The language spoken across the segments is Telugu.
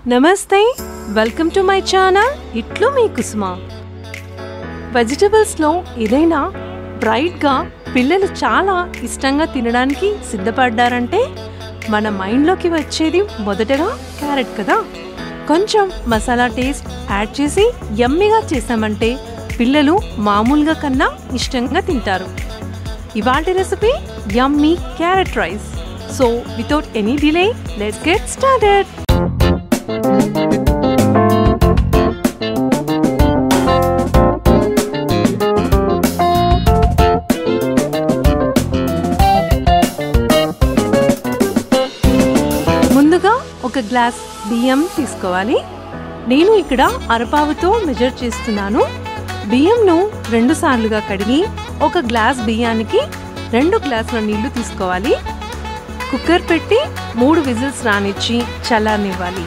నమస్తే వెల్కమ్ టు మై ఛానల్ ఇట్లు మీ కుసుమ వెజిటబుల్స్లో ఏదైనా బ్రైట్గా పిల్లలు చాలా ఇష్టంగా తినడానికి సిద్ధపడ్డారంటే మన మైండ్లోకి వచ్చేది మొదటగా క్యారెట్ కదా కొంచెం మసాలా టేస్ట్ యాడ్ చేసి యమ్మీగా చేసామంటే పిల్లలు మామూలుగా కన్నా ఇష్టంగా తింటారు ఇవాళ recipe yummy carrot rice so without any delay let's get started ముందుగా ఒక గ్లాస్ బియ్యం తీసుకోవాలి నేను ఇక్కడ అరపావుతో మెజర్ చేస్తున్నాను బియ్యంను రెండు సార్లుగా కడిగి ఒక గ్లాస్ బియ్యానికి రెండు గ్లాసుల నీళ్లు తీసుకోవాలి కుక్కర్ పెట్టి మూడు విజిల్స్ రానిచ్చి చల్లారనివ్వాలి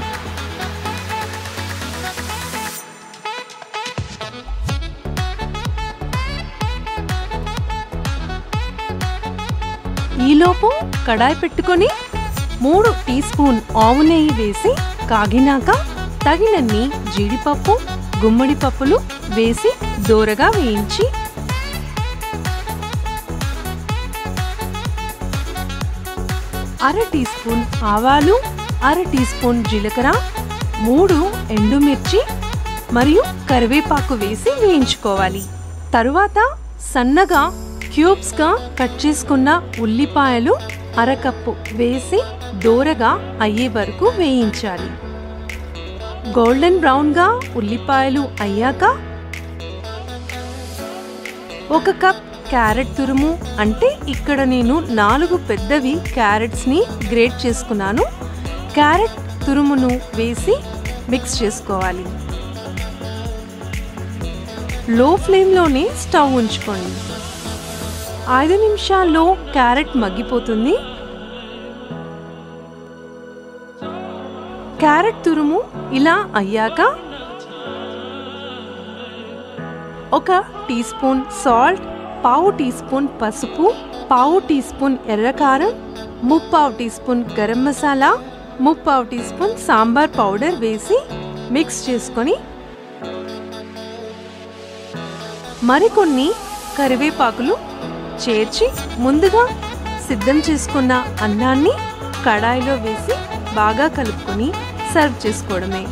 ఈలోపు కడాయి పెట్టుకొని మూడు టీ స్పూన్ ఆవు నెయ్యి వేసి కాగినాక తగినన్ని జీడిపప్పు గుమ్మడి పప్పులు వేసి దోరగా వేయించి అర టీ స్పూన్ ఆవాలు అర టీ స్పూన్ జీలకర్ర మూడు ఎండుమిర్చి మరియు కరివేపాకు వేసి వేయించుకోవాలి తరువాత సన్నగా క్యూబ్స్గా కట్ చేసుకున్న ఉల్లిపాయలు అరకప్పు వేసి దోరగా అయ్యే వరకు వేయించాలి గోల్డెన్ బ్రౌన్గా ఉల్లిపాయలు అయ్యాక ఒక కప్ క్యారెట్ తురుము అంటే ఇక్కడ నేను నాలుగు పెద్దవి క్యారెట్స్ని గ్రేట్ చేసుకున్నాను క్యారెట్ తురుమును వేసి మిక్స్ చేసుకోవాలి లో ఫ్లేమ్లోనే స్టవ్ ఉంచుకోండి ఐదు నిమిషాల్లో క్యారెట్ మగ్గిపోతుంది క్యారెట్ తురుము ఇలా అయ్యాక ఒక టీ స్పూన్ సాల్ట్ పావు టీ స్పూన్ పసుపు పావు టీ స్పూన్ ఎర్రకారం ముప్పావు టీ స్పూన్ గరం మసాలా ముప్పావు టీ స్పూన్ సాంబార్ పౌడర్ వేసి మిక్స్ చేసుకొని మరికొన్ని కరివేపాకులు చేర్చి ముందుగా సిద్ధం చేసుకున్న అన్నాన్ని కడాయిలో వేసి బాగా కలుపుకొని సర్వ్ చేసుకోవడమే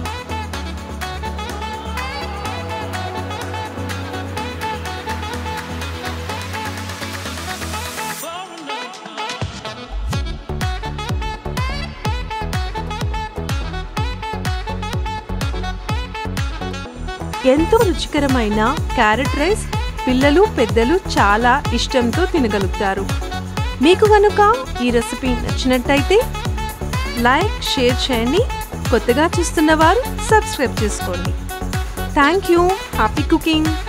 ఎంతో రుచికరమైన క్యారెట్ రైస్ పిల్లలు పెద్దలు చాలా ఇష్టంతో తినగలుగుతారు మీకు కనుక ఈ రెసిపీ నచ్చినట్టయితే లైక్ షేర్ చేయండి కొత్తగా చూస్తున్న వారు సబ్స్క్రైబ్ చేసుకోండి థ్యాంక్ యూ హ్యాపీ కుకింగ్